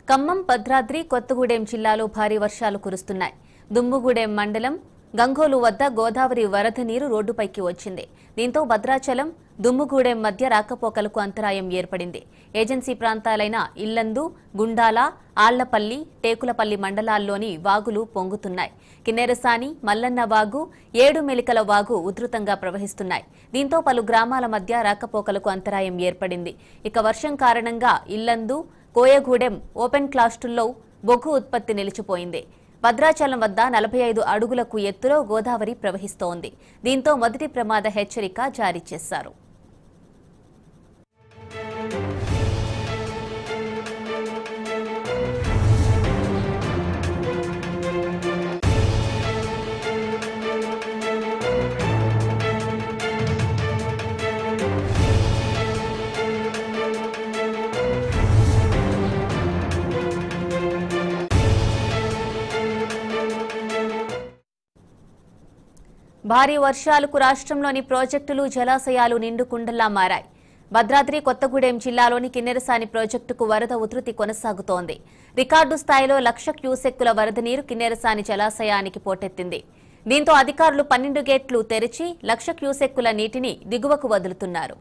ఖమ్మం భద్రాద్రి కొత్తగూడెం జిల్లాలో భారీ వర్షాలు కురుస్తున్నాయి దుమ్ముగూడెం మండలం గంగోలు వద్ద గోదావరి వరద నీరు రోడ్డుపైకి వచ్చింది దీంతో భద్రాచలం దుమ్ముగూడెం మధ్య రాకపోకలకు అంతరాయం ఏర్పడింది ఏజెన్సీ ప్రాంతాలైన ఇల్లందు గుండాల ఆళ్లపల్లి టేకులపల్లి మండలాల్లోని వాగులు పొంగుతున్నాయి కిన్నెరసాని మల్లన్న వాగు ఏడు మెలికల వాగు ఉధృతంగా ప్రవహిస్తున్నాయి దీంతో పలు గ్రామాల మధ్య రాకపోకలకు అంతరాయం ఏర్పడింది ఇక వర్షం కారణంగా ఇల్లందు కోయగూడెం ఓపెన్ క్లాస్టుల్లో బొగ్గు ఉత్పత్తి నిలిచిపోయింది భద్రాచలం వద్ద నలభై ఐదు అడుగులకు ఎత్తులో గోదావరి ప్రవహిస్తోంది దీంతో మొదటి ప్రమాద హెచ్చరిక జారీ చేశారు భారీ వర్షాలకు రాష్ట్రంలోని ప్రాజెక్టులు జలాశయాలు నిండుకుండలా మారాయి భద్రాద్రి కొత్తగూడెం జిల్లాలోని కిన్నెరసాని ప్రాజెక్టుకు వరద ఉధృతి కొనసాగుతోంది రికార్డు స్థాయిలో లక్ష క్యూసెక్కుల వరద నీరు కిన్నెరసాని జలాశయానికి పోటెత్తింది దీంతో అధికారులు పన్నెండు గేట్లు తెరిచి లక్ష క్యూసెక్కుల నీటిని దిగువకు వదులుతున్నారు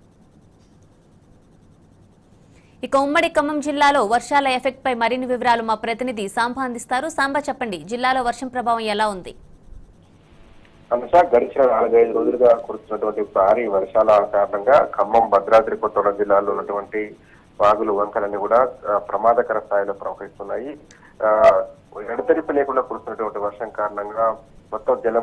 ఇక ఉమ్మడి ఖమ్మం జిల్లాలో వర్షాల ఎఫెక్ట్ పై మరిన్ని వివరాలు మా ప్రతినిధి సాంబా అందిస్తారు సాంబా చెప్పండి జిల్లాలో వర్షం ప్రభావం ఎలా ఉంది అనుష గడిచిన నాలుగైదు రోజులుగా కురుస్తున్నటువంటి భారీ వర్షాల కారణంగా ఖమ్మం భద్రాద్రి కొత్తగూడెం జిల్లాలో ఉన్నటువంటి వాగులు వంకలన్నీ కూడా ఆ, ప్రమాదకర స్థాయిలో ప్రవహిస్తున్నాయి ఆ, ఎడతెరిపి లేకుండా కురుస్తున్నటువంటి వర్షం కారణంగా మొత్తం జలం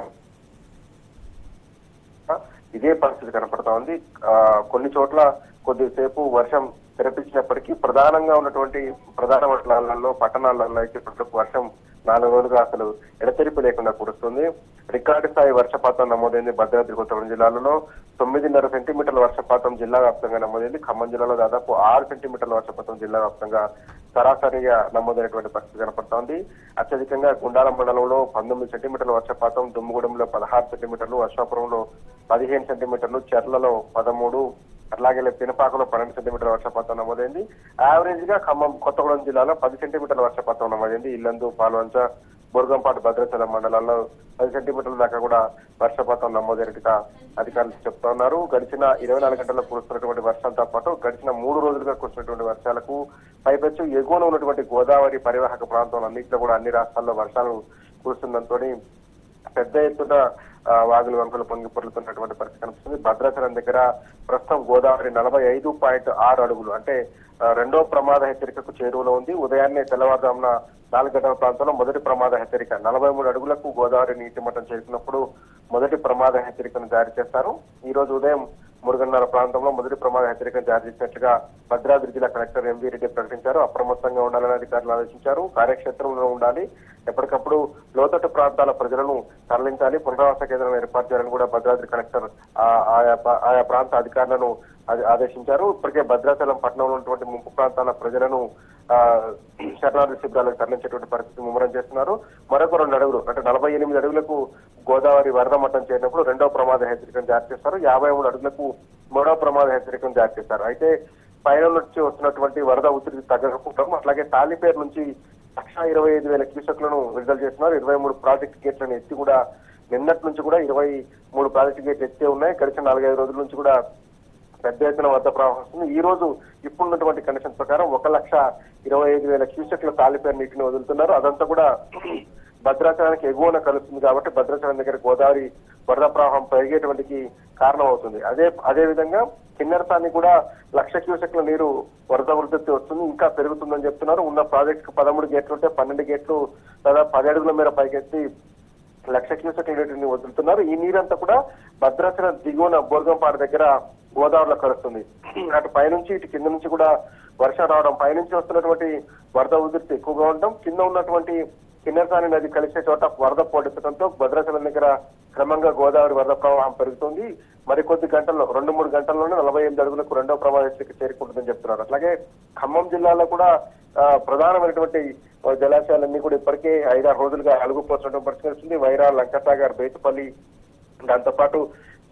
ఇదే పరిస్థితి కనపడతా ఉంది ఆ, కొన్ని చోట్ల కొద్దిసేపు వర్షం తెరపించినప్పటికీ ప్రధానంగా ఉన్నటువంటి ప్రధాన మండలాలలో పట్టణాలలో అయితే ఇప్పటివరకు వర్షం నాలుగు రోజులుగా అసలు ఎడతెరిపి లేకుండా కురుస్తుంది రికార్డు స్థాయి వర్షపాతం నమోదైంది భద్రాద్రి కొత్తగూడెం జిల్లాలలో తొమ్మిదిన్నర సెంటీమీటర్ల వర్షపాతం జిల్లా వ్యాప్తంగా నమోదైంది ఖమ్మం జిల్లాలో దాదాపు ఆరు సెంటీమీటర్ల వర్షపాతం జిల్లా వ్యాప్తంగా సరాసరిగా నమోదైనటువంటి పరిస్థితి కనపడుతోంది అత్యధికంగా గుండాల మండలంలో పంతొమ్మిది సెంటీమీటర్ల వర్షపాతం దుమ్ముగూడెంలో పదహారు సెంటీమీటర్లు వర్షాపురంలో పదిహేను సెంటీమీటర్లు చెర్లలో పదమూడు అట్లాగే పినపాకలో పన్నెండు సెంటీమీటర్ల వర్షపాతం నమోదైంది యావరేజ్ గా ఖమ్మం కొత్తగూడెం జిల్లాలో పది సెంటీమీటర్ల వర్షపాతం నమోదైంది ఇల్లందు పాల్వంచ బుర్గంపాటు భద్రాచలం మండలాల్లో పది సెంటీమీటర్ల దాకా కూడా వర్షపాతం నమోదైనట్టుగా అధికారులు చెప్తా ఉన్నారు గడిచిన ఇరవై నాలుగు గంటల్లో కురుస్తున్నటువంటి వర్షాలతో పాటు గడిచిన మూడు రోజులుగా కురుస్తున్నటువంటి వర్షాలకు పైపెచ్చు ఎగువన ఉన్నటువంటి గోదావరి పరివాహక ప్రాంతంలో అన్నింటిలో కూడా అన్ని రాష్ట్రాల్లో వర్షాలు కురుస్తుండటంతో పెద్ద ఎత్తున ఆ, వాగులు వంకలు పొంగి పొర్లుతున్నటువంటి పరిస్థితి కనిపిస్తుంది భద్రాచలం దగ్గర ప్రస్తుతం గోదావరి నలభై ఐదు పాయింట్ ఆరు అడుగులు అంటే ఆ, రెండో ప్రమాద హెచ్చరికకు చేరువలో ఉంది ఉదయాన్నే తెల్లవారుజామున నాలుగు గంటల ప్రాంతంలో మొదటి ప్రమాద హెచ్చరిక నలభై మూడు అడుగులకు గోదావరి నీటి మట్టం చేరుకున్నప్పుడు మొదటి ప్రమాద హెచ్చరికను జారీ చేస్తారు ఈ రోజు ఉదయం మూడుగన్నర ప్రాంతంలో మొదటి ప్రమాద హెచ్చరికను జారీ చేసినట్లుగా భద్రాద్రి జిల్లా కలెక్టర్ ఎంవీ రెడ్డి ప్రకటించారు అప్రమత్తంగా ఉండాలని అధికారులు ఆదేశించారు కార్యక్షేత్రంలో ఉండాలి ఎప్పటికప్పుడు లోతట్టు ప్రాంతాల ప్రజలను తరలించాలి పునరావాస కేంద్రాలను ఏర్పాటు చేయాలని కూడా భద్రాద్రి కలెక్టర్ ఆ- ఆయా ప- ఆయా ప్రాంత అధికారులను ఆదే- ఆదేశించారు ఇప్పటికే భద్రాచలం పట్టణంలో ఉన్నటువంటి ముంపు ప్రాంతాల ప్రజలను ఆ, శరణార్థి శిబిరాలకు తరలించేటువంటి పరిస్థితి ముమ్మరం చేస్తున్నారు మరొక రెండు అడుగులు అంటే నలభై ఎనిమిది అడుగులకు గోదావరి వరద మట్టం చేరినప్పుడు రెండో ప్రమాద హెచ్చరికను జారీ చేస్తారు యాభై మూడు అడుగులకు మూడో ప్రమాద హెచ్చరికను జారీ చేస్తారు అయితే పైన నుంచి వస్తున్నటువంటి వరద ఉధృతి తగ్గకపోవడం అట్లాగే తాలిపేరు నుంచి లక్ష ఇరవై ఐదు వేల క్యూసెక్లను విడుదల చేస్తున్నారు ఇరవై మూడు ప్రాజెక్ట్ గేట్లను ఎత్తి కూడా నిన్నటి నుంచి కూడా ఇరవై మూడు ప్రాజెక్ట్ గేట్లు ఎత్తే ఉన్నాయి గడిచిన నాలుగైదు రోజుల నుంచి కూడా పెద్ద ఎత్తున వద్ద ప్రవాహం వస్తుంది ఈ రోజు ఇప్పుడున్నటువంటి కండిషన్ ప్రకారం ఒక లక్ష ఇరవై ఐదు వేల క్యూసెక్ల తాలిపేరు నీటిని వదులుతున్నారు అదంతా కూడా భద్రాచలానికి ఎగువన కలుస్తుంది కాబట్టి భద్రాచలం దగ్గర గోదావరి వరద ప్రవాహం పెరిగేటువంటికి కారణం అవుతుంది అదే అదే విధంగా కిన్నెరసాన్ని కూడా లక్ష క్యూసెక్ల నీరు వరద వృద్ధి వస్తుంది ఇంకా పెరుగుతుందని చెప్తున్నారు ఉన్న ప్రాజెక్ట్ పదమూడు గేట్లు ఉంటే పన్నెండు గేట్లు దాదాపు పది అడుగుల మేర పైకెత్తి లక్ష క్యూసెక్ నీటిని వదులుతున్నారు ఈ నీరంతా కూడా భద్రాచలం దిగువన బోర్గంపాడు దగ్గర గోదావరిలో కలుస్తుంది అటు పైనుంచి ఇటు కింద నుంచి కూడా వర్షం రావడం పైనుంచి వస్తున్నటువంటి వరద ఉధృతి ఎక్కువగా ఉండడం కింద ఉన్నటువంటి కిన్నెరసాని నది కలిసే చోట వరద పోటెత్తడంతో భద్రాచలం దగ్గర క్రమంగా గోదావరి వరద ప్రవాహం పెరుగుతుంది మరికొద్ది గంటల్లో రెండు మూడు గంటల్లోనే నలభై ఎనిమిది అడుగులకు రెండో ప్రమాద హెచ్చరిక చేరుకుంటుందని చెప్తున్నారు అట్లాగే ఖమ్మం జిల్లాలో కూడా ఆ, ప్రధానమైనటువంటి ఆ, జలాశయాలన్నీ కూడా ఇప్పటికే ఐదారు రోజులుగా అలుగుపోతున్న పరిస్థితి వస్తుంది వైరా లంకసాగర్ బేతుపల్లి దాంతో పాటు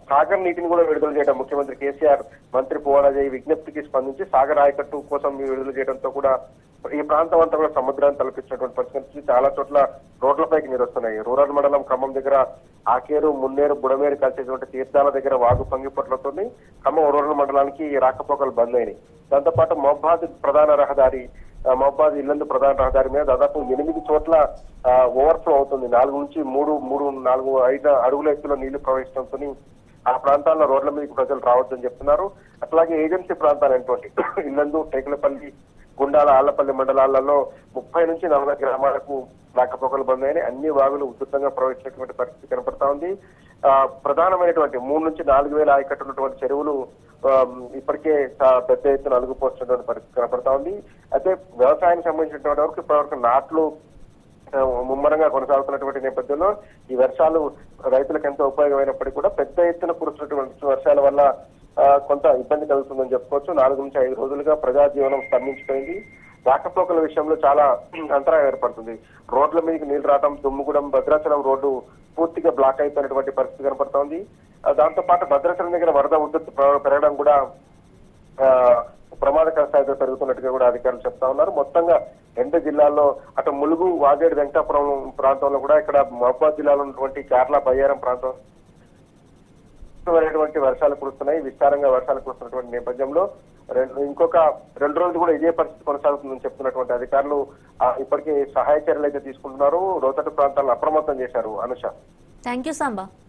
సాగర్ నీటిని కూడా విడుదల చేయడం ముఖ్యమంత్రి కేసీఆర్ మంత్రి పువ్వారాజీ విజ్ఞప్తికి స్పందించి సాగర్ ఆయకట్టు కోసం విడుదల చేయడంతో కూడా ఈ ప్రాంతం అంతా కూడా సముద్రాన్ని తలపించినటువంటి పరిస్థితి చాలా చోట్ల రోడ్లపైకి నీరు వస్తున్నాయి రూరల్ మండలం ఖమ్మం దగ్గర ఆకేరు మున్నేరు బుడమేరు కలిసేటువంటి తీర్థాల దగ్గర వాగు పొంగిపొట్లతోని ఖమ్మం రూరల్ మండలానికి రాకపోకలు బంద్ అయినాయి దాంతోపాటు మహబాద్ ప్రధాన రహదారి ఆ, మహబాద్ ఇల్లందు ప్రధాన రహదారి మీద దాదాపు ఎనిమిది చోట్ల ఓవర్ఫ్లో అవుతుంది నాలుగు నుంచి మూడు మూడు నాలుగు ఐదు అడుగుల ఎత్తులో నీళ్లు ప్రవహించడంతో ఆ ప్రాంతాల్లో రోడ్ల మీదకి ప్రజలు రావద్దని చెప్తున్నారు అట్లాగే ఏజెన్సీ ప్రాంతాలైనటువంటి ఇల్లందు టేకులపల్లి గుండాల ఆళ్లపల్లి మండలాలలో ముప్పై నుంచి నలభై గ్రామాలకు రాకపోకలు బంద్ అయినాయి అన్ని వాగులు ఉధృతంగా ప్రవహించినటువంటి పరిస్థితి కనపడతా ఉంది ఆ, ప్రధానమైనటువంటి మూడు నుంచి నాలుగు వేల ఆయకట్టున్నటువంటి చెరువులు ఆ, ఇప్పటికే చా- పెద్ద ఎత్తున అలుగుపోతున్నటువంటి పరిస్థితి కనపడతా ఉంది అయితే వ్యవసాయానికి సంబంధించినటువంటి వరకు ఇప్పటివరకు నాట్లు ఆ, ముమ్మరంగా కొనసాగుతున్నటువంటి నేపథ్యంలో ఈ వర్షాలు రైతులకు ఎంతో ఉపయోగమైనప్పటికీ కూడా పెద్ద ఎత్తున కురుస్తున్నటువంటి వర్షాల వల్ల ఆ, కొంత ఇబ్బంది కలుగుతుందని చెప్పుకోవచ్చు నాలుగు నుంచి ఐదు రోజులుగా ప్రజా జీవనం స్తంభించిపోయింది రాకపోకల విషయంలో చాలా అంతరాయం ఏర్పడుతుంది రోడ్ల మీదకి నీళ్లు రావడం దుమ్ముగూడెం భద్రాచలం రోడ్డు పూర్తిగా బ్లాక్ అయిపోయినటువంటి పరిస్థితి కనపడుతోంది ఆ, దాంతో పాటు భద్రాచలం దగ్గర వరద ఉద్ధృతి ప్ర- పెరగడం కూడా ఆ, ప్రమాదకర స్థాయిలో పెరుగుతున్నట్టుగా కూడా అధికారులు చెప్తా ఉన్నారు మొత్తంగా రెండు జిల్లాల్లో అటు ములుగు వాగేడు వెంకటాపురం ప్రాంతంలో కూడా ఇక్కడ మహబాద్ జిల్లాలో ఉన్నటువంటి కేరళ బయ్యారం ప్రాంతం అనేటువంటి వర్షాలు కురుస్తున్నాయి విస్తారంగా వర్షాలు కురుస్తున్నటువంటి నేపథ్యంలో రెండు ఇంకొక రెండు రోజులు కూడా ఇదే పరిస్థితి కొనసాగుతుందని చెప్తున్నటువంటి అధికారులు ఆ, ఇప్పటికే సహాయ చర్యలు అయితే తీసుకుంటున్నారు రోతటి ప్రాంతాలను అప్రమత్తం చేశారు అనుష థ్యాంక్ యూ సాంబా